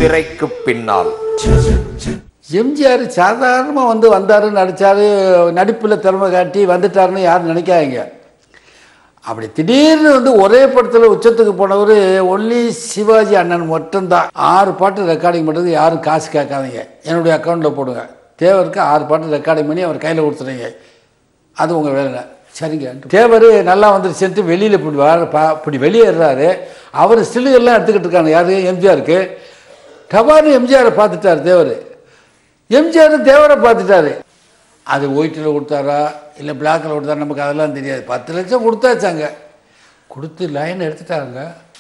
திரைக்கு பின்னால் எம்ஜிஆர் சாதாரணமாக வந்து வந்தார் நடித்தார் நடிப்பில் திறமை காட்டி வந்துட்டாருன்னு யாரும் நினைக்காதீங்க அப்படி திடீர்னு வந்து ஒரே படத்தில் உச்சத்துக்கு போனவர் ஒன்லி சிவாஜி அண்ணன் மட்டும்தான் ஆறு பாட்டு ரெக்கார்டிங் பண்ணுறது யாரும் காசு கேட்காதீங்க என்னுடைய அக்கௌண்ட்டில் போடுங்க தேவருக்கு ஆறு பாட்டு ரெக்கார்டிங் பண்ணி அவர் கையில் கொடுத்துறீங்க அது உங்கள் வேலை சரிங்க தேவர் நல்லா வந்துருச்சுன்ட்டு வெளியில் இப்படி வர பா இப்படி வெளியேறாரு அவர் ஸ்டில்லுகள்லாம் எடுத்துக்கிட்டு இருக்காங்க யாரு எம்ஜிஆருக்கு டபார்னு எம்ஜிஆரை பார்த்துட்டார் தேவர் எம்ஜிஆர் தேவரை பார்த்துட்டாரு அது ஒயிட்டில் கொடுத்தாரா இல்லை பிளாக்கில் கொடுத்தாரா நமக்கு அதெல்லாம் தெரியாது பத்து லட்சம் கொடுத்தாச்சாங்க கொடுத்து லைன் எடுத்துட்டாங்க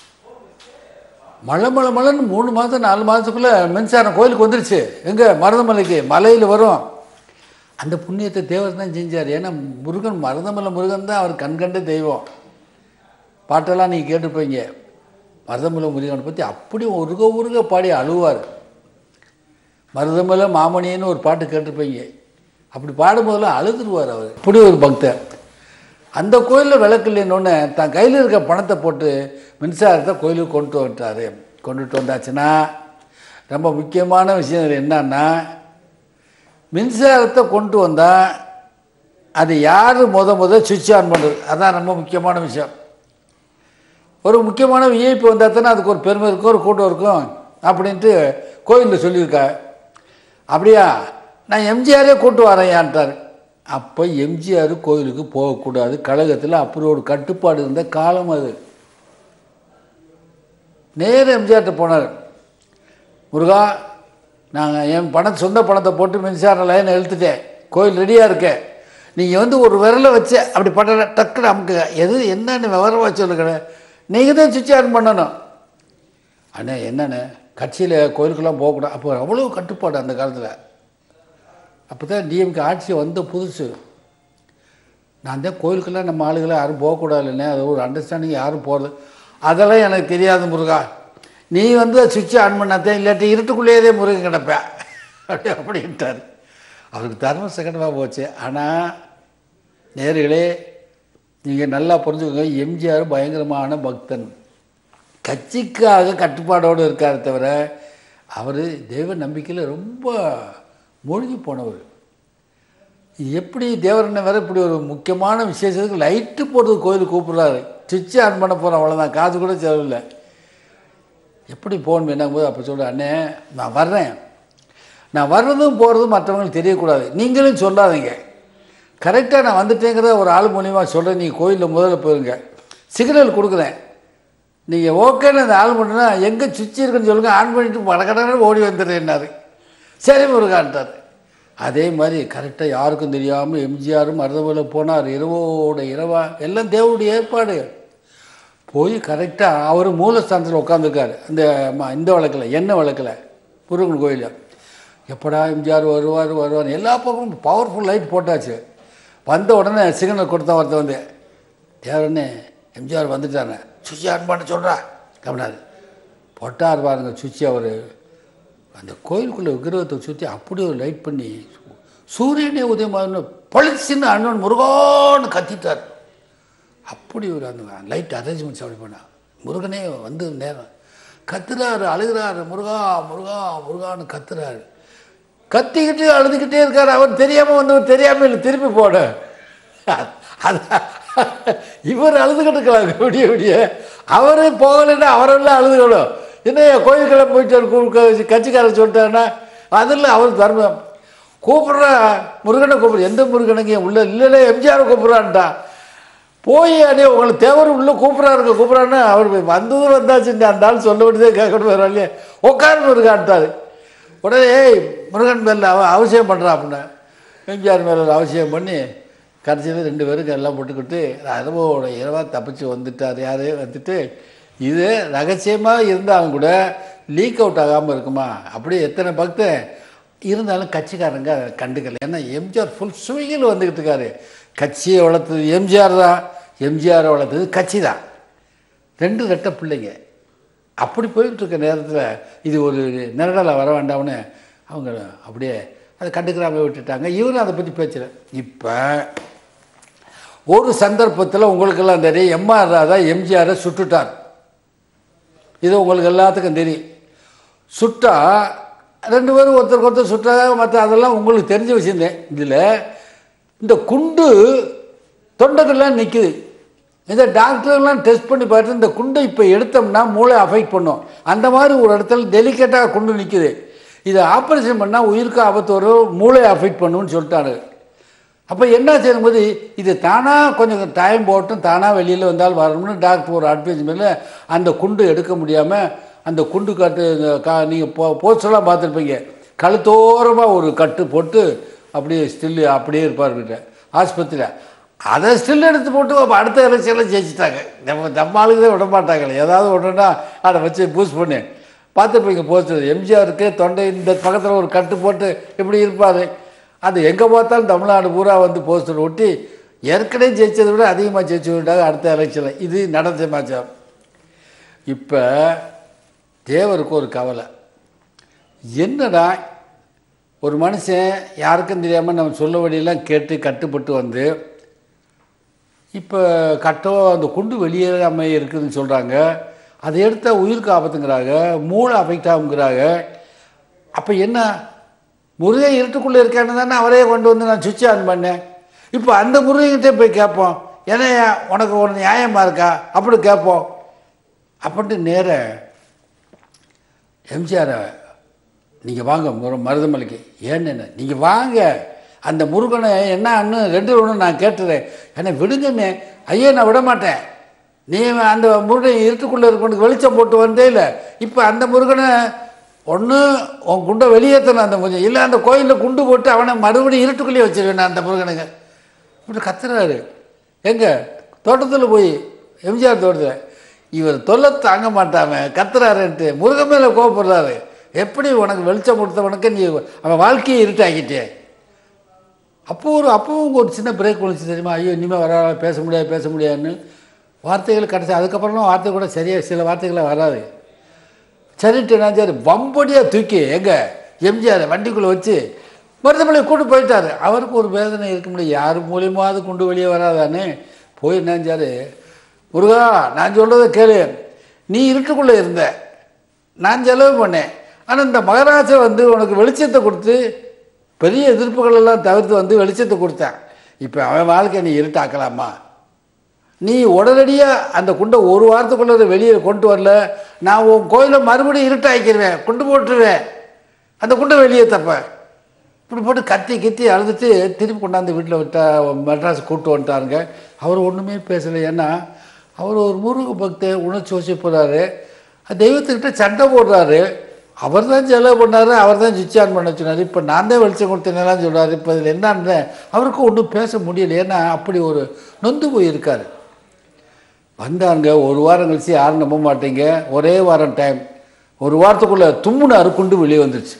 மழை மழை மழைன்னு மூணு மாதம் நாலு மாதத்துக்குள்ளே மின்சாரம் கோயிலுக்கு வந்துருச்சு எங்கே மருதமலைக்கு மலையில் வரும் அந்த புண்ணியத்தை தேவர் தான் செஞ்சார் ஏன்னா முருகன் மருதமலை முருகன் தான் அவர் கண்கண்ட தெய்வம் பாட்டெல்லாம் நீங்கள் கேட்டிருப்பீங்க மருதமலை முருகனை பற்றி அப்படி உருக உருக பாடி அழுவார் மருதமலை மாமணின்னு ஒரு பாட்டு கேட்டிருப்பீங்க அப்படி பாடும்போதெல்லாம் அழுதுருவார் அவர் இப்படி ஒரு பக்தர் அந்த கோயிலில் விளக்கு இல்லைன்னொன்னே தான் கையில் இருக்க பணத்தை போட்டு மின்சாரத்தை கோயிலுக்கு கொண்டு வந்துட்டார் கொண்டுட்டு வந்தாச்சுன்னா ரொம்ப முக்கியமான விஷயம் இதுல என்னன்னா மின்சாரத்தை கொண்டு வந்தால் அது யார் முத முத சுவிட்ச் ஆன் பண்ணுறது அதான் ரொம்ப முக்கியமான விஷயம் ஒரு முக்கியமான விஐபி வந்தால் தானே அதுக்கு ஒரு பெருமை இருக்கும் ஒரு கூட்டம் இருக்கும் அப்படின்ட்டு கோயிலில் சொல்லியிருக்கா அப்படியா நான் எம்ஜிஆரே கூட்டு வரேன்ட்டார் அப்போ எம்ஜிஆர் கோயிலுக்கு போகக்கூடாது கழகத்தில் அப்படி ஒரு கட்டுப்பாடு இருந்த காலம் அது நேர எம்ஜிஆர்கிட்ட போனார் முருகா நாங்கள் என் பணத்தை சொந்த பணத்தை போட்டு மின்சார லைனை இழுத்துட்டேன் கோயில் ரெடியாக இருக்கேன் நீங்கள் வந்து ஒரு விரலை வச்சு அப்படி பண்ண டக்குன்னு அமுக்குங்க எது என்னன்னு விவரமாக சொல்லுங்கண்ணே நீங்கள் தான் சுவிட்ச் ஆன் பண்ணணும் அண்ணே என்னண்ணே கட்சியில் கோயிலுக்கெல்லாம் போகக்கூடாது அப்போ அவ்வளோ கட்டுப்பாடு அந்த காலத்தில் அப்போ தான் டிஎம்கே ஆட்சி வந்த புதுசு நான் தான் கோயிலுக்கெல்லாம் நம்ம ஆளுகளை யாரும் போகக்கூடாதுல்லண்ணே அது ஒரு அண்டர்ஸ்டாண்டிங் யாரும் போகிறது அதெல்லாம் எனக்கு தெரியாது முருகா நீ வந்து சுவிட்ச் ஆன் பண்ணாதே இல்லாட்டி இருட்டுக்குள்ளேயே முருகன் கிடப்பேன் அப்படி அப்படின்ட்டார் அவருக்கு தர்ம சங்கடமாக போச்சு ஆனால் நேர்களே நீங்கள் நல்லா புரிஞ்சுக்கோங்க எம்ஜிஆர் பயங்கரமான பக்தன் கட்சிக்காக கட்டுப்பாடோடு இருக்கார் தவிர அவர் தெய்வ நம்பிக்கையில் ரொம்ப மூழ்கி போனவர் எப்படி தேவரண்ண வேற இப்படி ஒரு முக்கியமான விசேஷத்துக்கு லைட்டு போடுறது கோயிலுக்கு கூப்பிட்றாரு சுவிட்ச் ஆன் பண்ண போகிறோம் அவ்வளோதான் காசு கூட செலவில்லை எப்படி போன் போது அப்போ சொல்கிறேன் அண்ணே நான் வர்றேன் நான் வர்றதும் போகிறதும் மற்றவங்களுக்கு தெரியக்கூடாது நீங்களும் சொல்லாதீங்க கரெக்டாக நான் வந்துட்டேங்கிறத ஒரு ஆள் மூலியமாக சொல்கிறேன் நீங்கள் கோயிலில் முதல்ல போயிருங்க சிக்னல் கொடுக்குறேன் நீங்கள் ஓகேன்னு அந்த ஆள் பண்ணுன்னா எங்கே சுவிட்ச் இருக்குன்னு சொல்லுங்கள் ஆன் பண்ணிட்டு படக்கடன்னு ஓடி வந்துடுறேன்னாரு சரி முருகான்ட்டார் அதே மாதிரி கரெக்டாக யாருக்கும் தெரியாமல் எம்ஜிஆரும் மருதமலை போனார் இரவோட இரவா எல்லாம் தேவனுடைய ஏற்பாடு போய் கரெக்டாக அவர் மூலஸ்தானத்தில் உட்காந்துருக்காரு இந்த ம- இந்த வழக்கில் எண்ணெய் வழக்கில் முருகன் கோயிலில் எப்படா எம்ஜிஆர் வருவார் வருவார் எல்லா பக்கமும் பவர்ஃபுல் லைட் போட்டாச்சு வந்த உடனே சிக்னல் கொடுத்த ஒருத்தன் வந்து யாருன்னு எம்ஜிஆர் வந்துட்டாங்க சுவிட்ச் ஆன் பண்ண சொல்கிறா கவனாது போட்டார் பாருங்க சுவிட்ச் அவர் அந்த கோயிலுக்குள்ளே விக்கிரகத்தை சுற்றி அப்படி ஒரு லைட் பண்ணி சூரியனே உதயமாகனு பளிச்சுன்னு அண்ணன் முருகான்னு கத்திட்டார் அப்படி ஒரு அந்த லைட் அரேஞ்ச்மெண்ட்ஸ் அப்படி பண்ணா முருகனே வந்து நேரம் கத்துறாரு அழுகிறாரு முருகா முருகா முருகான்னு கத்துறாரு கத்திக்கிட்டு அழுதுகிட்டே இருக்காரு அவர் தெரியாமல் வந்தவர் தெரியாமல் இல்லை திருப்பி போட அதான் இவர் அழுதுகிட்டு இருக்கலாம் விடிய விடிய அவரே போகலைன்னா அவரெல்லாம் அழுதுக்கணும் என்ன கோயிலுக்கெல்லாம் போயிட்டு கட்சிக்காரர் சொல்லிட்டாருன்னா அதில் அவர் தர்மம் கூப்பிட்ற முருகனை கூப்பிடு எந்த முருகனுங்க உள்ள இல்லைல்ல எம்ஜிஆரை கூப்பிட்றான்ட்டான் போய் அடே உங்களை தேவர் உள்ளே கூப்பிட்றாருங்க கூப்பிட்றான்னு அவர் வந்ததும் வந்தாச்சுங்க அந்த ஆள் சொல்ல வேண்டியதே கேட்கணும் வேற இல்லையே உட்காரு முருகான்ட்டாரு உடனே ஏய் முருகன் மேலே அவ அவசியம் பண்ணுறான் அப்படின்னா எம்ஜிஆர் மேலே அவசியம் பண்ணி கடைசியில் ரெண்டு பேருக்கு எல்லாம் போட்டுக்கிட்டு இரவோட இரவாக தப்பிச்சு வந்துட்டார் யார் வந்துட்டு இது ரகசியமாக இருந்தாலும் கூட லீக் அவுட் ஆகாமல் இருக்குமா அப்படியே எத்தனை பக்தன் இருந்தாலும் கட்சிக்காரங்க அதை கண்டுக்கல ஏன்னா எம்ஜிஆர் ஃபுல் சுவையில் வந்துக்கிட்டு இருக்காரு கட்சியை வளர்த்தது எம்ஜிஆர் தான் எம்ஜிஆரை வளர்த்தது கட்சி தான் ரெண்டு ரெட்டை பிள்ளைங்க அப்படி போயிட்டு இருக்க நேரத்தில் இது ஒரு நிரடலை வர வேண்டாம்னு அவங்க அப்படியே அதை கண்டுக்கிறாம விட்டுட்டாங்க இவரும் அதை பற்றி பேசல இப்போ ஒரு சந்தர்ப்பத்தில் உங்களுக்கெல்லாம் தெரியும் எம்ஆர் ராதா எம்ஜிஆரை சுட்டுட்டார் இது உங்களுக்கு எல்லாத்துக்கும் தெரியும் சுட்டா ரெண்டு பேரும் ஒருத்தருக்கு ஒருத்தர் சுட்டா மற்ற அதெல்லாம் உங்களுக்கு தெரிஞ்ச விஷயந்தேன் இதில் இந்த குண்டு தொண்டைக்கெல்லாம் நிற்குது இந்த டாக்டர்லாம் டெஸ்ட் பண்ணி பார்த்து இந்த குண்டை இப்போ எடுத்தோம்னா மூளை அஃபெக்ட் பண்ணும் அந்த மாதிரி ஒரு இடத்துல டெலிகேட்டாக குண்டு நிற்குது இதை ஆப்ரேஷன் பண்ணால் உயிருக்கு ஆபத்து வரும் மூளை அஃபெக்ட் பண்ணுன்னு சொல்லிட்டாரு அப்போ என்ன செய்யும்போது இது தானாக கொஞ்சம் டைம் போட்டும் தானாக வெளியில் வந்தால் வரணும்னு டாக்டர் ஒரு அட்வைஸ் மேலே அந்த குண்டு எடுக்க முடியாமல் அந்த குண்டு கட்டு இந்த கா நீங்கள் போ போஸ்டெல்லாம் பார்த்துருப்பீங்க கழுத்தோரமாக ஒரு கட்டு போட்டு அப்படியே ஸ்டில்லு அப்படியே இருப்பார் வீட்டில் ஆஸ்பத்திரியில் அதை ஸ்டில் எடுத்து போட்டு அப்போ அடுத்த எலெக்ஷனில் ஜெயிச்சிட்டாங்க நம்ம நம்ம ஆளுங்களே விட மாட்டாங்களே ஏதாவது ஒன்றுனா அதை வச்சு பூஸ்ட் பண்ணி பார்த்துருப்பீங்க போஸ்டர் எம்ஜிஆருக்கு தொண்டை இந்த பக்கத்தில் ஒரு கட்டு போட்டு இப்படி இருப்பார் அது எங்கே பார்த்தாலும் தமிழ்நாடு பூரா வந்து போஸ்டர் ஒட்டி ஏற்கனவே ஜெயிச்சதை விட அதிகமாக ஜெயிச்சு விட்டாங்க அடுத்த எலெக்ஷனில் இது நடந்த மாச்சம் இப்போ தேவருக்கு ஒரு கவலை என்னடா ஒரு மனுஷன் யாருக்கும் தெரியாமல் நம்ம சொல்ல வழியெல்லாம் கேட்டு கட்டுப்பட்டு வந்து இப்போ கட்டோ அந்த குண்டு வெளியேறாமல் இருக்குதுன்னு சொல்கிறாங்க அதை எடுத்தால் உயிருக்கு ஆபத்துங்கிறாங்க மூளை அஃபெக்ட் ஆகுங்கிறாங்க அப்போ என்ன முருகன் இருட்டுக்குள்ளே இருக்கான்னு தானே அவரே கொண்டு வந்து நான் சுவிட்ச் ஆன் பண்ணேன் இப்போ அந்த முருகன்கிட்டே போய் கேட்போம் ஏன்னா உனக்கு ஒரு நியாயமாக இருக்கா அப்படி கேட்போம் அப்படின்ட்டு நேர எம்ஜிஆரை நீங்கள் வாங்க முரு மருதமலைக்கு ஏன்னு என்ன நீங்கள் வாங்க அந்த முருகனை என்ன அண்ணு ரெண்டு ஒன்று நான் கேட்டுறேன் என்னை விடுங்கண்ணே ஐயோ நான் விட மாட்டேன் நீ அந்த முருகன் இருட்டுக்குள்ளே இருக்கவனுக்கு வெளிச்சம் போட்டு வந்தே இல்லை இப்போ அந்த முருகனை ஒன்று உன் குண்டை வெளியேற்றணும் அந்த முருகன் இல்லை அந்த கோயிலில் குண்டு போட்டு அவனை மறுபடியும் இருட்டுக்குள்ளேயே வச்சிருவேன் அந்த முருகனுங்க இப்படி கத்துறாரு எங்க தோட்டத்தில் போய் எம்ஜிஆர் தோட்டத்தில் இவர் தொல்லை தாங்க மாட்டாம கத்துறாருன்ட்டு முருகன் மேலே கோவப்படுறாரு எப்படி உனக்கு வெளிச்சம் கொடுத்தவனுக்கு நீ அவன் வாழ்க்கையை இருட்டாக்கிட்டே அப்போ ஒரு அப்பவும் ஒரு சின்ன பிரேக் விழுந்துச்சு தெரியுமா ஐயோ இனிமேல் வர பேச முடியாது பேச முடியாதுன்னு வார்த்தைகள் கிடச்சி அதுக்கப்புறம்லாம் வார்த்தை கூட சரியாக சில வார்த்தைகள்லாம் வராது சரிட்டு நான் சரி வம்படியாக தூக்கி எங்க எம்ஜிஆர் வண்டிக்குள்ளே வச்சு மருதமலை கூட்டு போயிட்டாரு அவருக்கு ஒரு வேதனை இருக்க முடியும் யார் மூலியமாவது கொண்டு வெளியே வராதானே போய் நினைச்சாரு முருகா நான் சொல்கிறத கேளு நீ இருட்டுக்குள்ளே இருந்த நான் செலவு பண்ணேன் ஆனால் இந்த மகராஜர் வந்து உனக்கு வெளிச்சத்தை கொடுத்து பெரிய எதிர்ப்புகள் எல்லாம் தவிர்த்து வந்து வெளிச்சத்தை கொடுத்தேன் இப்போ அவன் வாழ்க்கை நீ இருட்டாக்கலாமா நீ உடனடியாக அந்த குண்டை ஒரு வாரத்துக்குள்ளே வெளியே கொண்டு வரல நான் உன் கோயிலை மறுபடியும் இருட்டாக்கிடுவேன் குண்டு போட்டுருவேன் அந்த குண்டை வெளியே தப்பேன் இப்படி போட்டு கத்தி கத்தி அழுதுட்டு திருப்பி கொண்டாந்து வீட்டில் விட்டா மெட்ராஸ் கூப்பிட்டு வந்துட்டாருங்க அவர் ஒன்றுமே பேசலை ஏன்னா அவர் ஒரு முருக பக்தர் உணர்ச்சி வச்சு போகிறாரு தெய்வத்துக்கிட்ட சண்டை போடுறாரு அவர் தான் செலவு பண்ணார் அவர் தான் சுவிட்ச் ஆன் பண்ண சொன்னார் இப்போ நான் தான் வெளிச்சம் கொடுத்தேனெல்லாம் சொல்கிறார் இப்போ இதில் என்னன்னு அவருக்கு ஒன்றும் பேச முடியல ஏன்னா அப்படி ஒரு நொந்து போய் இருக்கார் வந்தாங்க ஒரு வாரம் கழிச்சு யாரும் நம்ப மாட்டீங்க ஒரே வாரம் டைம் ஒரு வாரத்துக்குள்ளே தும்முனாரு குண்டு வெளியே வந்துருச்சு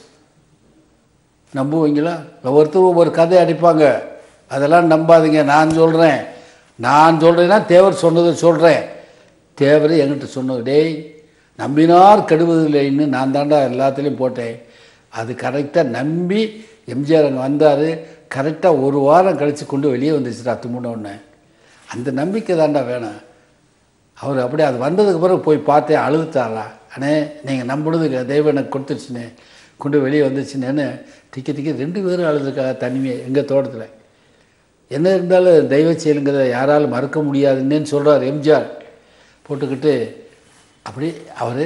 நம்புவீங்களா ஒவ்வொருத்தரும் ஒவ்வொரு கதை அடிப்பாங்க அதெல்லாம் நம்பாதீங்க நான் சொல்கிறேன் நான் சொல்கிறேன்னா தேவர் சொன்னதை சொல்கிறேன் தேவர் என்கிட்ட சொன்னது டேய் நம்பினார் கெடுவதில்லைன்னு நான் தாண்டா எல்லாத்துலேயும் போட்டேன் அது கரெக்டாக நம்பி எம்ஜிஆர் அங்கே வந்தார் கரெக்டாக ஒரு வாரம் கழித்து கொண்டு வெளியே வந்துச்சுடா தும்முனோடனே அந்த நம்பிக்கை தாண்டா வேணும் அவர் அப்படியே அது வந்ததுக்கு பிறகு போய் பார்த்தேன் அழுதுட்டாரா அண்ணே நீங்கள் நம்பினது தெய்வம் எனக்கு கொடுத்துருச்சுண்ணே கொண்டு வெளியே வந்துச்சுன்னு திக்கி திக்கி ரெண்டு பேரும் அழுதுருக்காங்க தனிமையை எங்கள் தோட்டத்தில் என்ன இருந்தாலும் தெய்வ செயலுங்கிறத யாராலும் மறக்க முடியாதுன்னு சொல்கிறார் எம்ஜிஆர் போட்டுக்கிட்டு அப்படி அவர்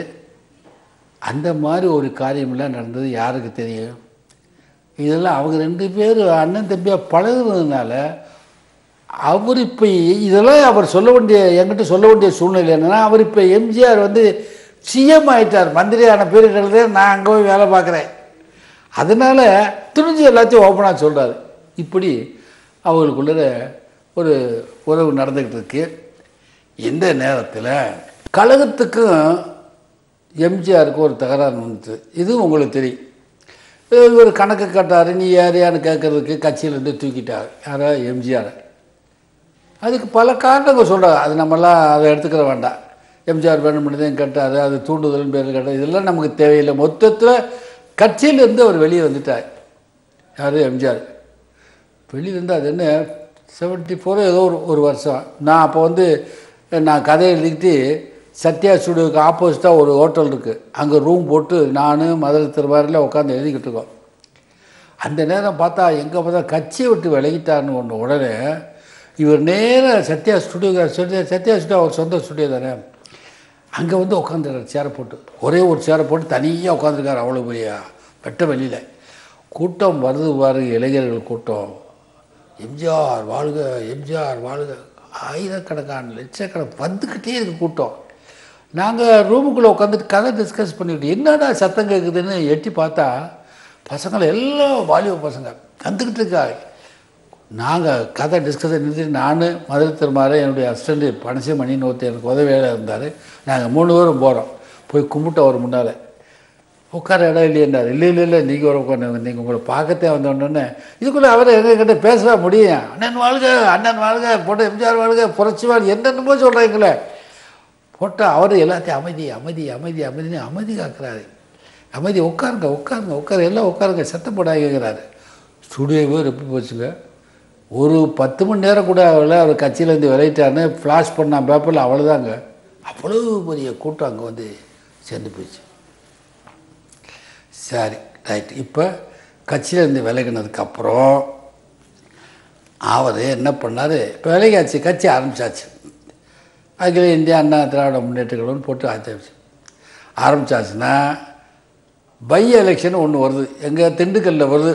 அந்த மாதிரி ஒரு காரியமெல்லாம் நடந்தது யாருக்கு தெரியும் இதெல்லாம் அவங்க ரெண்டு பேரும் அண்ணன் தம்பியாக பழகுனதுனால அவர் இப்போ இதெல்லாம் அவர் சொல்ல வேண்டிய என்கிட்ட சொல்ல வேண்டிய சூழ்நிலை என்னென்னா அவர் இப்போ எம்ஜிஆர் வந்து சிஎம் ஆயிட்டார் மந்திரியான பேருங்கிறதே நான் அங்கே போய் வேலை பார்க்குறேன் அதனால் துணிஞ்சு எல்லாத்தையும் ஓப்பனாக சொல்கிறாரு இப்படி அவங்களுக்குள்ள ஒரு உறவு நடந்துக்கிட்டு இருக்கு இந்த நேரத்தில் கழகத்துக்கும் எம்ஜிஆருக்கும் ஒரு தகராறு வந்துச்சு இதுவும் உங்களுக்கு தெரியும் இவர் கணக்கு கட்டாரு நீ யார் யாருன்னு கேட்கறதுக்கு கட்சியிலேருந்து தூக்கிட்டார் யாரா எம்ஜிஆர் அதுக்கு பல காரணங்கள் சொல்கிறாங்க அது நம்மலாம் அதை எடுத்துக்கிற வேண்டாம் எம்ஜிஆர் வேணும்னதையும் கேட்டார் அது தூண்டுதல் பேர் கேட்டார் இதெல்லாம் நமக்கு தேவையில்லை மொத்தத்தில் கட்சியிலேருந்து அவர் வெளியே வந்துட்டார் யார் எம்ஜிஆர் வெளியே வந்து அது என்ன செவன்ட்டி ஃபோரோ ஏதோ ஒரு ஒரு வருஷம் நான் அப்போ வந்து நான் கதை எழுதிக்கிட்டு சத்யா ஸ்டுடியோவுக்கு ஆப்போசிட்டாக ஒரு ஹோட்டல் இருக்குது அங்கே ரூம் போட்டு நான் மதுரை திருவாரில் உட்காந்து எழுதிக்கிட்டு இருக்கோம் அந்த நேரம் பார்த்தா எங்கே பார்த்தா கட்சியை விட்டு விலகிட்டாருன்னு ஒன்று உடனே இவர் நேராக சத்யா ஸ்டுடியோ சத்யா சத்யா ஸ்டுடியோ அவர் சொந்த ஸ்டுடியோ தானே அங்கே வந்து உட்காந்துருக்காரு சேரை போட்டு ஒரே ஒரு சேரை போட்டு தனியாக உட்காந்துருக்காரு அவ்வளோ பெரிய வெட்ட வெளியில் கூட்டம் வருது பாருங்க இளைஞர்கள் கூட்டம் எம்ஜிஆர் வாழ்க எம்ஜிஆர் வாழ்க ஆயிரக்கணக்கான லட்சக்கணக்கு வந்துக்கிட்டே இருக்கு கூட்டம் நாங்கள் ரூமுக்குள்ளே உட்காந்துட்டு கதை டிஸ்கஸ் பண்ணிக்கிட்டு என்னடா சத்தம் கேட்குதுன்னு எட்டி பார்த்தா பசங்களை எல்லாம் வாலிப பசங்க வந்துக்கிட்டு இருக்கா நாங்கள் கதை டிஸ்கஸ் நிறுத்திட்டு நான் மதுரை திருமாறு என்னுடைய அசிஸ்டண்ட்டு பனசிமணின்னு ஒருத்தர் எனக்கு உதவியாக இருந்தார் நாங்கள் மூணு பேரும் போகிறோம் போய் கும்பிட்டு அவர் முன்னால் உட்கார இடம் இல்லையென்றார் இல்லை இல்லை இல்லை நீங்கள் ஒரு உட்காந்து நீங்கள் உங்களை பார்க்கத்தே வந்தோடனே இதுக்குள்ளே அவரை எங்ககிட்ட பேசவே முடியும் அண்ணன் வாழ்க அண்ணன் வாழ்க போட்டு எம்ஜிஆர் வாழ்க புரட்சி வாழ்க என்னென்னமோ சொல்கிறீங்களே போட்டால் அவர் எல்லாத்தையும் அமைதி அமைதி அமைதி அமைதின்னு அமைதி காக்குறாரு அமைதி உட்காருங்க உட்காருங்க உட்காரு எல்லாம் உட்காருங்க சத்தம் போடாது கேட்குறாரு ஸ்டுடியோவே எப்படி போச்சுங்க ஒரு பத்து மணி நேரம் கூட அவளை அவர் கட்சியிலேருந்து விளையிட்டான்னு ஃப்ளாஷ் பண்ண பேப்பரில் அவ்வளோதாங்க அவ்வளோ பெரிய கூட்டம் அங்கே வந்து சேர்ந்து போயிடுச்சு சரி ரைட் இப்போ கட்சியிலேருந்து விலகினதுக்கப்புறம் அவர் என்ன பண்ணார் இப்போ விலகியாச்சு கட்சி ஆரம்பிச்சாச்சு அகில இந்திய அண்ணா திராவிட முன்னேற்ற கழகம்னு போட்டு ஆரம்பிச்சு ஆரம்பிச்சாச்சுன்னா பை எலெக்ஷன் ஒன்று வருது எங்கள் திண்டுக்கல்லில் வருது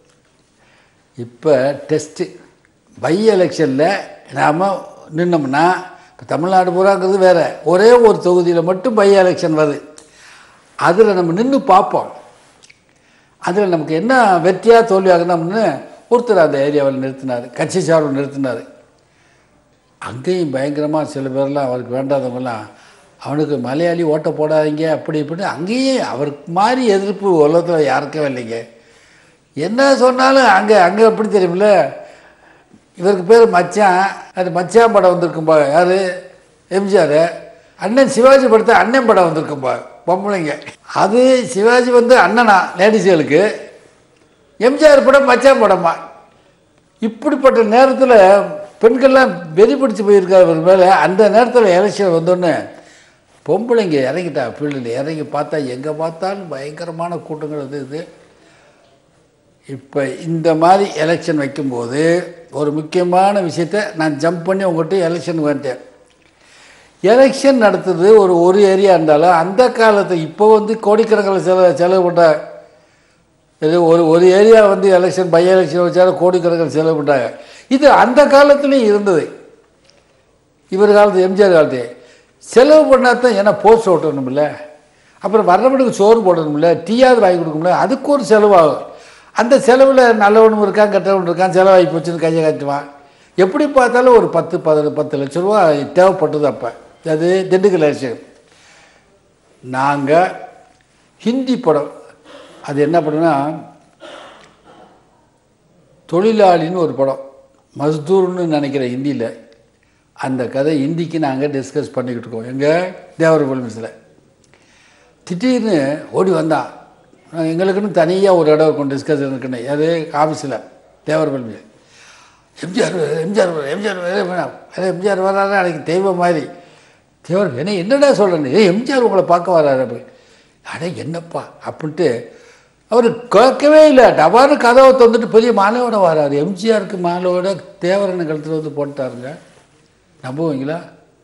இப்போ டெஸ்ட்டு பை எலெக்ஷனில் நாம் நின்னோம்னா இப்போ தமிழ்நாடு பூராங்கிறது வேறு ஒரே ஒரு தொகுதியில் மட்டும் பை எலெக்ஷன் வருது அதில் நம்ம நின்று பார்ப்போம் அதில் நமக்கு என்ன வெற்றியாக தோல்வியாகணும்னு ஒருத்தர் அந்த ஏரியாவில் நிறுத்தினார் கட்சி சார்பில் நிறுத்தினார் அங்கேயும் பயங்கரமாக சில பேர்லாம் அவருக்கு வேண்டாதவங்கலாம் அவனுக்கு மலையாளி ஓட்ட போடாதீங்க அப்படி இப்படி அங்கேயும் அவருக்கு மாதிரி எதிர்ப்பு உலகத்தில் யாருக்கும் இல்லைங்க என்ன சொன்னாலும் அங்கே அங்கே எப்படி தெரியுமில்ல இவருக்கு பேர் மச்சான் அது மச்சான் படம் வந்திருக்கும்பா யார் எம்ஜிஆர் அண்ணன் சிவாஜி படத்தை அண்ணன் படம் வந்திருக்கும்பா பொம்பளைங்க அது சிவாஜி வந்து அண்ணனா லேடிஸ்களுக்கு எம்ஜிஆர் படம் மச்சான் படமா இப்படிப்பட்ட நேரத்தில் பெண்கள்லாம் வெறி பிடிச்சி போயிருக்காரு இவர் மேலே அந்த நேரத்தில் எலெக்ஷன் வந்தோடனே பொம்பளைங்க இறங்கிட்டா ஃபீல்டில் இறங்கி பார்த்தா எங்கே பார்த்தாலும் பயங்கரமான கூட்டங்கள் இது இது இப்போ இந்த மாதிரி எலெக்ஷன் வைக்கும்போது ஒரு முக்கியமான விஷயத்தை நான் ஜம்ப் பண்ணி உங்கள்கிட்ட எலெக்ஷன் வந்துட்டேன் எலெக்ஷன் நடத்துறது ஒரு ஒரு ஏரியா இருந்தாலும் அந்த காலத்தை இப்போ வந்து கோடிக்கணக்கில் செலவு செலவு பண்ண இது ஒரு ஒரு ஏரியா வந்து எலெக்ஷன் பை எலெக்ஷன் வச்சாலும் கோடிக்கணக்கில் செலவு பண்ணாங்க இது அந்த காலத்துலேயும் இருந்தது இவர் காலத்து எம்ஜிஆர் காலத்து செலவு பண்ணாதான் ஏன்னா போஸ்ட் ஓட்டணும்ல அப்புறம் வர்றவனுக்கு சோறு போடணும்ல டீயாவது வாங்கி கொடுக்கணும்ல அதுக்கு ஒரு செலவாகும் அந்த செலவில் நல்லவனும் இருக்கான் கெட்டவனும் இருக்கான் செலவாகி போச்சுன்னு கையை காட்டுவான் எப்படி பார்த்தாலும் ஒரு பத்து பதினு பத்து லட்ச ரூபா தேவைப்பட்டது அப்போ அது திண்டுக்கல் எலெக்ஷன் நாங்கள் ஹிந்தி படம் அது என்ன படம்னா தொழிலாளின்னு ஒரு படம் மஸ்தூர்னு நினைக்கிறேன் ஹிந்தியில் அந்த கதை ஹிந்திக்கு நாங்கள் டிஸ்கஸ் பண்ணிக்கிட்டு இருக்கோம் எங்கள் தேவர் ஃபிலிம்ஸில் திடீர்னு ஓடி வந்தான் நான் எங்களுக்குன்னு தனியாக ஒரு இடம் இருக்கும் டிஸ்கஷன் இருக்குன்னு அது ஆஃபீஸில் தேவர் ஃபிலிம்ஸ் எம்ஜிஆர் வராரு, எம்ஜிஆர் வராரு, எம்ஜிஆர் வராரு, வேணாம் அதே எம்ஜிஆர் வராரு அன்றைக்கி தெய்வம் மாதிரி தேவர் என்ன என்னடா சொல்கிறேன் ஏ எம்ஜிஆர் உங்களை பார்க்க வராரு அப்படி அடே என்னப்பா அப்படின்ட்டு அவர் கேட்கவே இல்லை டபாரு கதவை தந்துட்டு பெரிய மாலையோட வராரு எம்ஜிஆருக்கு மாலையோட தேவரனை கழுத்தில் வந்து போட்டாருங்க நம்புவீங்களா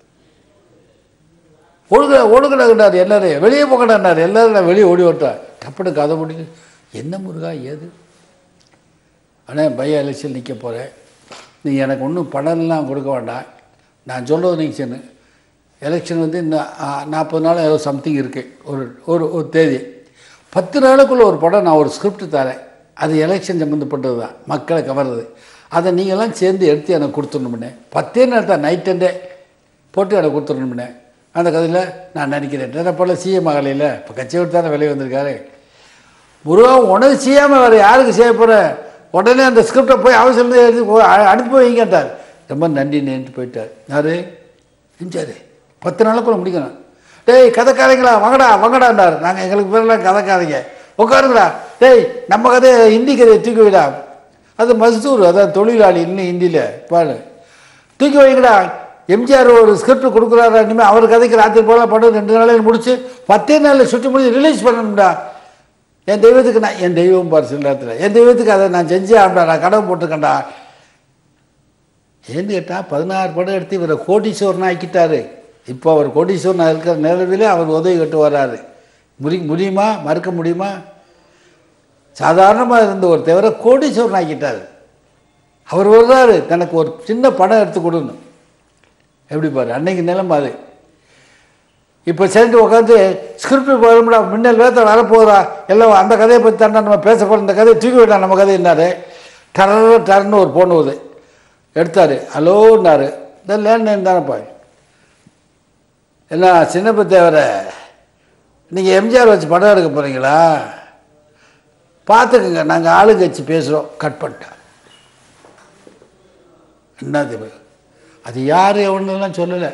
ஒழுக ஒழுகடாண்டார் எல்லாரும் வெளியே போகடாண்டார் எல்லாரும் நான் வெளியே ஓடி ஓட்டா டப்புனு கதை முடிஞ்சு என்ன முருகா ஏது ஆனால் பைய எலெக்ஷன் நிற்க போகிறேன் நீ எனக்கு ஒன்றும் பணம்லாம் கொடுக்க வேண்டாம் நான் சொல்கிறது நீங்கள் சொன்ன எலெக்ஷன் வந்து இந்த நாற்பது நாள் ஏதோ சம்திங் இருக்குது ஒரு ஒரு ஒரு தேதி பத்து நாளுக்குள்ளே ஒரு படம் நான் ஒரு ஸ்கிரிப்ட் தரேன் அது எலெக்ஷன் சம்மந்தப்பட்டது தான் மக்களை கவர்றது அதை நீங்கள்லாம் சேர்ந்து எடுத்து எனக்கு கொடுத்துடணும்னே பத்தே நாள் தான் நைட் அண்டே போட்டு எனக்கு கொடுத்துடணும்னே அந்த கதையில் நான் நினைக்கிறேன் என்ன போல சிஎம் ஆகலையில் இப்போ கட்சி விட்டு தானே வெளியே வந்திருக்காரு முருகா உனக்கு செய்யாமல் வேறு யாருக்கு செய்ய போகிற உடனே அந்த ஸ்கிரிப்டை போய் அவசரம் எழுதி போ- அ- அனுப்பி வைங்கட்டார் ரொம்ப நன்றி நேன்ட்டு போயிட்டார் யார் எம்ஜிஆர் பத்து நாளுக்குள்ள முடிக்கணும் டேய் கதைக்காரங்களா வாங்கடா வாங்கடாண்டார் நாங்கள் எங்களுக்கு பேரெல்லாம் கதைக்காரங்க உட்காருங்கடா டேய் நம்ம கதையை ஹிந்தி கதையை தூக்கி வைடா அது மஸ்தூர் அதான் தொழிலாளி இன்னும் ஹிந்தியில் பாரு தூக்கி வைங்கடா எம்ஜிஆர் ஒரு ஸ்கிரிப்ட் கொடுக்குறாரு இனிமேல் அவர் கதைக்கு ராத்திரி போல படம் ரெண்டு நாளையில் முடிச்சு பத்தே நாளில் சுற்றி முடிஞ்சு ரிலீஸ் பண்ணணும்டா என் தெய்வத்துக்கு நான் என் தெய்வம் பாரு சில நேரத்தில் என் தெய்வத்துக்கு அதை நான் செஞ்சே ஆகடா நான் கடவுள் போட்டிருக்கேன்டா ஏன்னு கேட்டால் பதினாறு படம் எடுத்து இவரை கோடீஸ்வரன் ஆக்கிட்டாரு இப்போ அவர் கோடீஸ்வரன் இருக்கிற நிலவிலே அவர் உதவி கட்டு வராரு முடி முடியுமா மறுக்க முடியுமா சாதாரணமாக இருந்த ஒரு தவிர கோடீஸ்வரன் ஆக்கிட்டாரு அவர் வர்றாரு தனக்கு ஒரு சின்ன படம் எடுத்து கொடுன்னு எப்படி பாரு அன்னைக்கு நிலைமை அது இப்போ சேர்ந்து உட்காந்து ஸ்கிரிப்ட் வரும்டா மின்னல் வேத்த வரப்போகிறா எல்லாம் அந்த கதையை பற்றி தாண்டா நம்ம பேச போகிறோம் இந்த கதையை தூக்கி விடலாம் நம்ம கதை என்னாரு டர டர்னு ஒரு போன் வருது எடுத்தார் ஹலோன்னாரு இந்த லேண்ட் தானேப்பா என்ன சின்னப்ப தேவரை நீங்கள் எம்ஜிஆர் வச்சு படம் எடுக்க போகிறீங்களா பார்த்துக்குங்க நாங்கள் ஆளுங்கட்சி பேசுகிறோம் கட் பண்ணிட்டேன் என்னது அது யார் எவனுலாம் சொல்லலை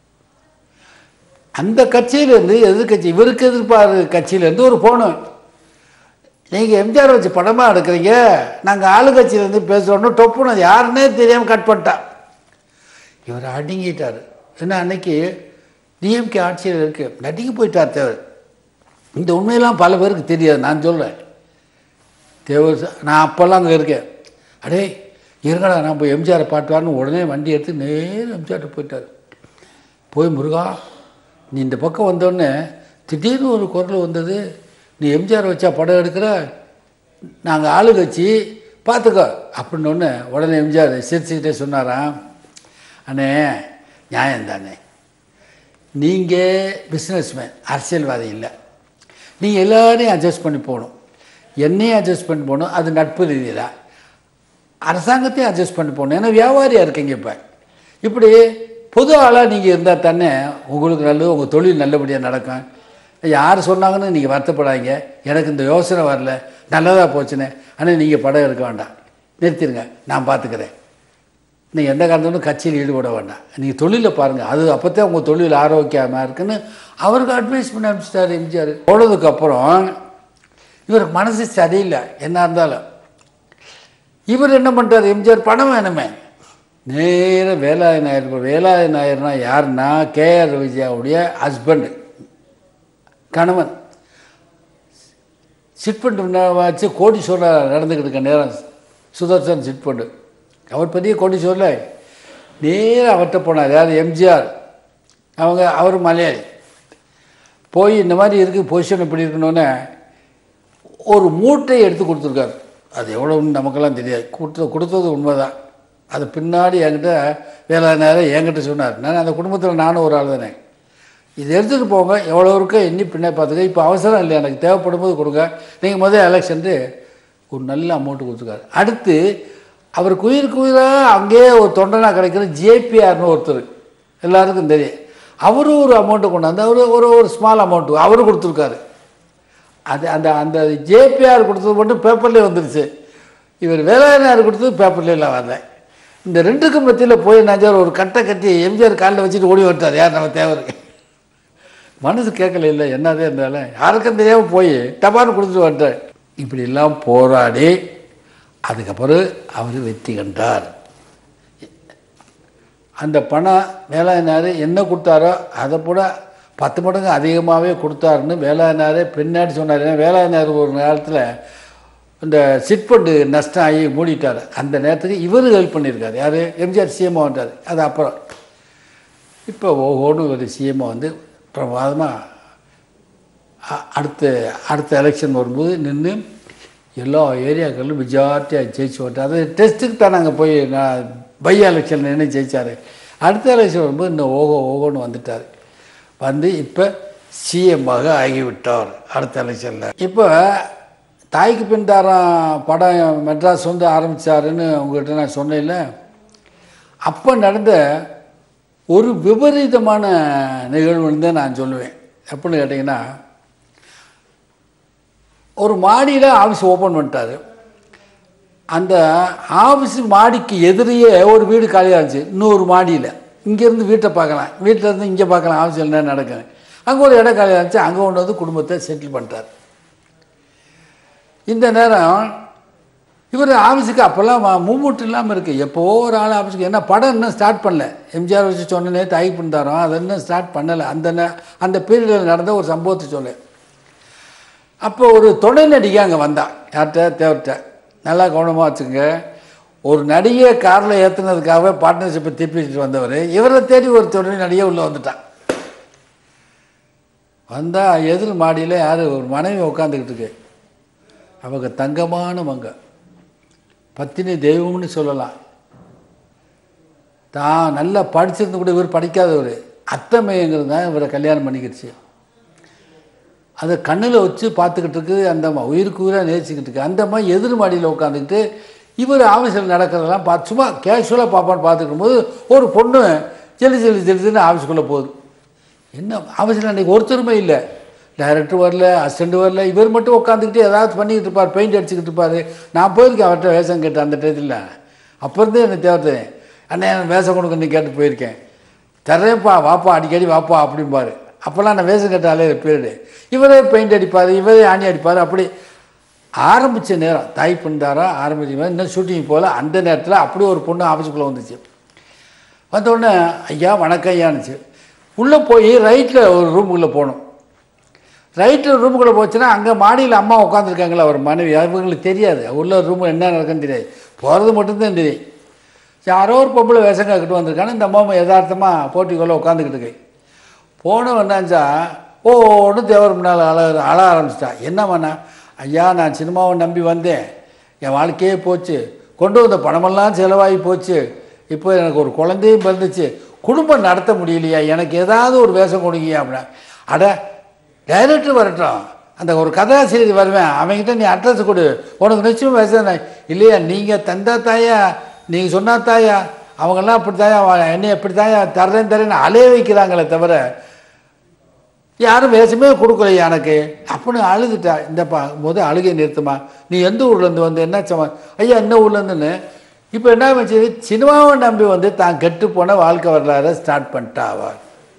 அந்த கட்சியிலேருந்து எதிர்கட்சி இவருக்கு எதிர்ப்பார் கட்சியிலேருந்து ஒரு போனோம் நீங்கள் எம்ஜிஆர் வச்சு படமாக எடுக்கிறீங்க நாங்கள் ஆளுங்கட்சியிலேருந்து பேசுகிறோன்னு டொப்புன்னு அது யாருன்னே தெரியாமல் கட் பண்ணிட்டான் இவர் அடங்கிட்டார் ஏன்னா அன்னைக்கு டிஎம்கே ஆட்சியில் இருக்கு நடுங்கி போயிட்டார் தேவர் இந்த உண்மையெல்லாம் பல பேருக்கு தெரியாது நான் சொல்கிறேன் தேவர் ச- நான் அப்போல்லாம் அங்கே இருக்கேன் அடே இருங்கடா நான் போய் எம்ஜிஆரை பாட்டுவார்னு உடனே வண்டி எடுத்து நேரம் எம்ஜிஆர்ட்ட போயிட்டார் போய் முருகா நீ இந்த பக்கம் வந்தோடனே திடீர்னு ஒரு குரல் வந்தது நீ எம்ஜிஆர் வச்சா படம் எடுக்கிற நாங்கள் ஆளுங்கட்சி பார்த்துக்கோ அப்படின்னொன்னே உடனே எம்ஜிஆர் சிரிச்சுக்கிட்டே சொன்னாராம் அண்ணே நியாயம் தானே நீங்கள் பிஸ்னஸ்மேன் அரசியல்வாதி இல்லை நீங்கள் எல்லாரையும் அட்ஜஸ்ட் பண்ணி போகணும் என்னையும் அட்ஜஸ்ட் பண்ணி போகணும் அது நட்பு ரீதியில் அரசாங்கத்தையும் அட்ஜஸ்ட் பண்ணி போகணும் ஏன்னா வியாபாரியாக இருக்கீங்க இப்போ இப்படி பொது ஆளாக நீங்கள் இருந்தால் தானே உங்களுக்கு நல்லது உங்கள் தொழில் நல்லபடியாக நடக்கும் யார் சொன்னாங்கன்னு நீங்கள் வருத்தப்படாதீங்க எனக்கு இந்த யோசனை வரல நல்லதாக போச்சுன்னு ஆனால் நீங்கள் படம் எடுக்க வேண்டாம் நிறுத்திடுங்க நான் பார்த்துக்கிறேன் நீங்கள் எந்த காரணத்திலும் கட்சியில் ஈடுபட வேண்டாம் நீங்கள் தொழிலை பாருங்கள் அது அப்போத்தான் உங்கள் தொழில் ஆரோக்கியமாக இருக்குன்னு அவருக்கு அட்வைஸ் பண்ணி அனுப்பிச்சிட்டாரு எம்ஜிஆர் போனதுக்கப்புறம் இவருக்கு மனசு சரியில்லை என்ன இருந்தாலும் இவர் என்ன பண்ணுறாரு எம்ஜிஆர் பணம் வேணுமே நேர வேலாய நாயர் வேலாய நாயர்னா யாருன்னா கேஆர் விஜயாவுடைய ஹஸ்பண்டு கணவன் சிட்பண்டு வச்சு கோடீஸ்வரர் நடந்துக்கிட்டு இருக்க நேரம் சுதர்சன் சிட்பண்டு அவர் பெரிய கோடீஸ்வரில் நேராக அவர்கிட்ட போனார் யார் எம்ஜிஆர் அவங்க அவர் மலையாளி போய் இந்த மாதிரி இருக்குது பொசிஷன் இப்படி இருக்கணுன்னே ஒரு மூட்டை எடுத்து கொடுத்துருக்காரு அது எவ்வளோன்னு நமக்கெல்லாம் தெரியாது கொடுத்த கொடுத்தது உண்மைதான் அது பின்னாடி என்கிட்ட வேலை நேரம் என்கிட்ட சொன்னார் நான் அந்த குடும்பத்தில் நானும் ஒரு ஆள் தானே இது எடுத்துகிட்டு போங்க எவ்வளோ இருக்கோ எண்ணி பின்னே பார்த்துக்க இப்போ அவசரம் இல்லை எனக்கு தேவைப்படும் போது கொடுங்க நீங்கள் முதல் எலெக்ஷன்ட்டு ஒரு நல்ல அமௌண்ட்டு கொடுத்துருக்காரு அடுத்து அவருக்கு உயிருக்கு உயிராக அங்கேயே ஒரு தொண்டனாக கிடைக்கிற ஜேபிஆர்னு ஒருத்தர் எல்லாருக்கும் தெரியும் அவரும் ஒரு அமௌண்ட்டு கொண்டாந்து அவரு ஒரு ஒரு ஸ்மால் அமௌண்ட்டு அவரும் கொடுத்துருக்காரு அது அந்த அந்த ஜேபிஆர் கொடுத்தது மட்டும் பேப்பர்லேயே வந்துருச்சு இவர் வேலையார் கொடுத்தது பேப்பர்லாம் வரல இந்த ரெண்டுக்கும் மத்தியில் போய் நஜர் ஒரு கட்டை கட்டி எம்ஜிஆர் காலில் வச்சுட்டு ஓடி வந்துட்டார் யார் நம்ம தேவருக்கு மனசு கேட்கல இல்லை என்னதே இருந்தாலும் யாருக்கும் தெரியாமல் போய் டபான்னு கொடுத்துட்டு வந்துட்டார் இப்படி எல்லாம் போராடி அதுக்கப்புறம் அவர் வெற்றி கண்டார் அந்த பணம் வேளாயினார் என்ன கொடுத்தாரோ அதை கூட பத்து மடங்கு அதிகமாகவே கொடுத்தாருன்னு வேளாயினாரே பின்னாடி சொன்னார் ஏன்னா வேளாயினார் ஒரு நேரத்தில் இந்த சிட்பண்டு நஷ்டம் ஆகி மூடிட்டார் அந்த நேரத்துக்கு இவர் ஹெல்ப் பண்ணியிருக்காரு யார் எம்ஜிஆர் சிஎம்ஓ வந்தார் அது அப்புறம் இப்போ ஓஹோன்னு ஒரு சிஎம்ஓ வந்து பிரமாதமாக அ- அடுத்த அடுத்த எலெக்ஷன் வரும்போது நின்று எல்லா ஏரியாக்களிலும் மெஜாரிட்டியாக ஜெயிச்சு வந்துட்டார் அது டெஸ்ட்டுக்கு தான் நாங்கள் போய் நான் பை எலெக்ஷன் நின்று ஜெயிச்சார் அடுத்த எலெக்ஷன் வரும்போது இன்னும் ஓகோ ஓகோன்னு வந்துட்டார் வந்து இப்போ சிஎம்மாக ஆகிவிட்டார் அடுத்த எலெக்ஷனில் இப்போ தாய்க்கு பின் தாரம் படம் மெட்ராஸ் வந்து ஆரம்பித்தாருன்னு உங்கள்கிட்ட நான் சொன்னேன்ல அப்போ நடந்த ஒரு விபரீதமான நிகழ்வுன்னு தான் நான் சொல்லுவேன் எப்படின்னு கேட்டிங்கன்னா ஒரு மாடியில் ஆஃபீஸ் ஓப்பன் பண்ணிட்டாரு அந்த ஆஃபீஸ் மாடிக்கு எதிரியே ஒரு வீடு காலியாக இருந்துச்சு இன்னொரு மாடியில் இங்கேருந்து வீட்டை பார்க்கலாம் வீட்டில் இருந்து இங்கே பார்க்கலாம் ஆஃபீஸில் என்ன நடக்குது அங்கே ஒரு இடம் காலியாக இருந்துச்சு அங்கே கொண்டு வந்து குடும்பத்தை செட்டில் பண்ணிட்டார் இந்த நேரம் இவர் ஆஃபீஸுக்கு அப்போல்லாம் மூமெண்ட் இல்லாமல் இருக்குது எப்போவோ ஒரு ஆள் ஆஃபீஸுக்கு என்ன படம் இன்னும் ஸ்டார்ட் பண்ணல எம்ஜிஆர் வச்சு சொன்னனே தாய் பண்ணாரோம் அதை இன்னும் ஸ்டார்ட் பண்ணலை அந்த நே- அந்த பீரியடில் நடந்த ஒரு சம்பவத்தை சொல்ல அப்போ ஒரு துணை நடிகை அங்கே வந்தா யார்கிட்ட தேவர்கிட்ட நல்லா கவனமாக வச்சுங்க ஒரு நடிகை காரில் ஏற்றுனதுக்காக பார்ட்னர்ஷிப்பை திருப்பிட்டு வந்தவர் இவரை தேடி ஒரு துணை நடிகை உள்ளே வந்துட்டான் வந்தால் எதிர் மாடியில் யார் ஒரு மனைவி உட்காந்துக்கிட்டு இருக்கு அவங்க தங்கமான மங்க பத்தினி தெய்வம்னு சொல்லலாம் தான் நல்லா படிச்சிருந்து கூட இவர் படிக்காதவர் அத்தமைங்கிறது தான் இவரை கல்யாணம் பண்ணிக்கிடுச்சு அதை கண்ணில் வச்சு பார்த்துக்கிட்டு இருக்கு அந்த அம்மா உயிருக்கு உயிராக நேசிக்கிட்டு இருக்கு அந்த அம்மா எதிர் மாடியில் உட்காந்துக்கிட்டு இவர் ஆஃபீஸில் நடக்கிறதெல்லாம் பார்த்து சும்மா கேஷுவலாக பார்ப்பான்னு பார்த்துக்கும் போது ஒரு பொண்ணு ஜெலி ஜெலி ஜெலின்னு ஆஃபீஸ்க்குள்ளே போகுது என்ன ஆஃபீஸில் அன்றைக்கி ஒருத்தருமே இல்லை டைரக்டர் வரல அசிஸ்டண்ட் வரல இவர் மட்டும் உட்காந்துக்கிட்டு ஏதாவது பண்ணிக்கிட்டு இருப்பார் பெயிண்ட் அடிச்சுக்கிட்டு இருப்பார் நான் போயிருக்கேன் அவர்கிட்ட வேஷம் கேட்டேன் அந்த டயத்தில் அப்போ இருந்தே எனக்கு தேவைத்தேன் அண்ணே எனக்கு வேஷம் கொடுக்கணும்னு கேட்டு போயிருக்கேன் தர்றேன்ப்பா வாப்பா அடிக்கடி வாப்பா அப்படிம்பாரு அப்போல்லாம் நான் வேஷம் கேட்டாலே பீரியடு இவரே பெயிண்ட் அடிப்பார் இவரே ஆணி அடிப்பார் அப்படி ஆரம்பித்த நேரம் தாய் பண்ணாரா ஆரம்பிச்ச நேரம் இன்னும் ஷூட்டிங் போகல அந்த நேரத்தில் அப்படியே ஒரு பொண்ணு ஆஃபீஸுக்குள்ளே வந்துச்சு வந்த உடனே ஐயா வணக்கம் ஐயானுச்சு உள்ளே போய் ரைட்டில் ஒரு ரூமுக்குள்ளே போகணும் ரைட்டில் ரூமுக்குள்ளே போச்சுன்னா அங்கே மாடியில் அம்மா உட்காந்துருக்காங்களா ஒரு மனைவி அவங்களுக்கு தெரியாது உள்ள ரூமில் என்ன நடக்குன்னு தெரியாது போகிறது மட்டும்தான் தெரியும் யாரோ ஒரு பொம்பளை வேஷம் கேட்டு வந்திருக்கான்னு இந்த அம்மா யதார்த்தமாக போட்டிக்குள்ளே உட்காந்துக்கிட்டு இருக்கு போன வந்தாச்சா ஓன்னு தேவர் முன்னால் அழ அழ ஆரம்பிச்சிட்டா என்ன பண்ணா ஐயா நான் சினிமாவை நம்பி வந்தேன் என் வாழ்க்கையே போச்சு கொண்டு வந்த பணமெல்லாம் செலவாகி போச்சு இப்போ எனக்கு ஒரு குழந்தையும் பிறந்துச்சு குடும்பம் நடத்த முடியலையா எனக்கு ஏதாவது ஒரு வேஷம் கொடுங்கய்யா அப்படின்னா அட டைரக்டர் வரட்டும் அந்த ஒரு கதாசிரியர் வருவேன் அவன்கிட்ட நீ அட்ரஸ் கொடு உனக்கு நிச்சயம் வேஷம் தான். இல்லையா நீங்கள் தந்தா தாயா நீங்கள் சொன்னா தாயா அவங்கெல்லாம் அப்படி தாயா என்னை எப்படி தாயா தர்றேன் தரேன்னு அலைய வைக்கிறாங்களே தவிர யாரும் வேஷமே கொடுக்கலையா எனக்கு அப்படின்னு அழுதுட்டா இந்தப்பா முத அழுகை நிறுத்துமா நீ எந்த ஊர்லேருந்து வந்து என்ன சம ஐயா என்ன ஊர்லேருந்துன்னு இப்போ என்ன வச்சு சினிமாவை நம்பி வந்து தான் கெட்டு போன வாழ்க்கை வரலாறு ஸ்டார்ட் பண்ணிட்டா அவ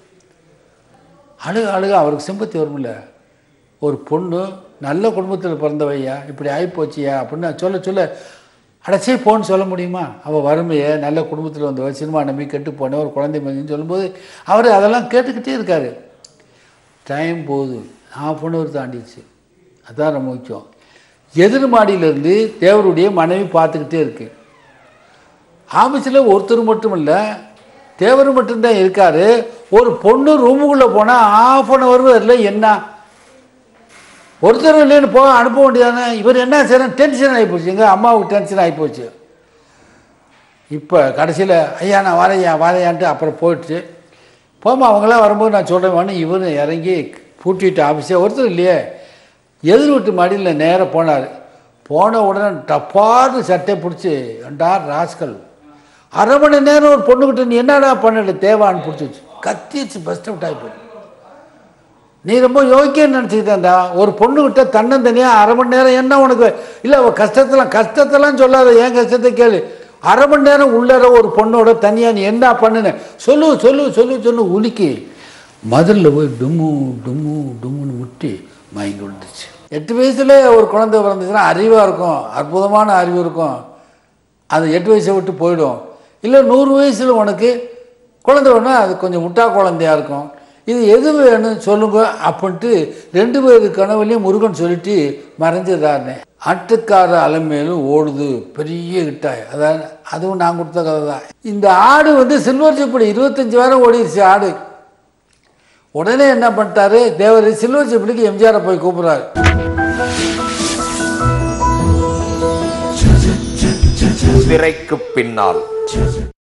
அழுக அழுக அவருக்கு சிம்பத்தி வரும்ல ஒரு பொண்ணு நல்ல குடும்பத்தில் பிறந்தவையா இப்படி ஆகிப்போச்சியா அப்படின்னு நான் சொல்ல சொல்ல அடைச்சே போன்னு சொல்ல முடியுமா அவள் வறுமையை நல்ல குடும்பத்தில் வந்தவ சினிமா நம்பி கெட்டு போன ஒரு குழந்தை மதின்னு சொல்லும்போது அவர் அதெல்லாம் கேட்டுக்கிட்டே இருக்காரு டைம் போகுது ஹாஃப் அன் ஹவர் தாண்டிடுச்சு அதான் ரொம்ப முக்கியம் எதிர் மாடியிலேருந்து தேவருடைய மனைவி பார்த்துக்கிட்டே இருக்கு ஆஃபீஸில் ஒருத்தர் மட்டும் இல்லை தேவர் மட்டும்தான் இருக்காரு ஒரு பொண்ணு ரூமுக்குள்ளே போனால் ஆஃப் அன் ஹவர் வரல என்ன ஒருத்தர் இல்லைன்னு போக அனுப்ப வேண்டியதானே இவர் என்ன செய்யணும் டென்ஷன் ஆகி போச்சு எங்கள் அம்மாவுக்கு டென்ஷன் ஆகி போச்சு இப்போ கடைசியில் ஐயா நான் வரையா வரையான்ட்டு அப்புறம் போயிடுச்சு போமா அவங்களாம் வரும்போது நான் சொல்கிறேன் இவர் இறங்கி பூட்டிட்டு ஆஃபீஸே ஒருத்தர் இல்லையே எதிர் வீட்டு மாடியில் நேராக போனார் போன உடனே டப்பார்னு சட்டை பிடிச்சி ஏண்டா ராஸ்கல் அரை மணி நேரம் ஒரு பொண்ணுக்கிட்ட நீ என்னடா பண்ணல தேவான்னு பிடிச்சிச்சு கத்திச்சு பஸ்ட் அவுட் ஆகி போச்சு நீ ரொம்ப யோக்கியம் நினச்சிக்கிட்டேன்டா ஒரு பொண்ணுக்கிட்ட தன்னந்தனியாக அரை மணி நேரம் என்ன உனக்கு இல்லை அவள் கஷ்டத்தெல்லாம் கஷ்டத்தெல்லாம் சொல்லாத ஏன் கஷ்டத்தை கேளு அரை மணி நேரம் உள்ளற ஒரு பொண்ணோட தனியாக நீ என்ன பண்ணுன சொல்லு சொல்லு சொல்லு சொல்லு உலுக்கி மதுரில் போய் டும்மு டும்மு டும்முன்னு முட்டி மயங்கி விழுந்துச்சு எட்டு வயசுல ஒரு குழந்தை பிறந்துச்சுன்னா அறிவாக இருக்கும் அற்புதமான அறிவு இருக்கும் அது எட்டு வயசை விட்டு போயிடும் இல்லை நூறு வயசில் உனக்கு குழந்தை வேணும்னா அது கொஞ்சம் முட்டா குழந்தையா இருக்கும் இது எது வேணும்னு சொல்லுங்க அப்படின்ட்டு ரெண்டு பேரு கனவுலையும் முருகன் சொல்லிட்டு மறைஞ்சிடறாருனே ஆட்டுக்கார அலமேலும் ஓடுது பெரிய ஹிட்டாய் அதான் அதுவும் நான் கொடுத்த கதை தான் இந்த ஆடு வந்து சில்வர் ஜூப்ளி இருபத்தஞ்சி வாரம் ஓடிடுச்சு ஆடு உடனே என்ன பண்ணிட்டாரு தேவர் சில்வர் ஜூப்ளிக்கு எம்ஜிஆரை போய் கூப்பிடுறாரு திரைக்கு பின்னால்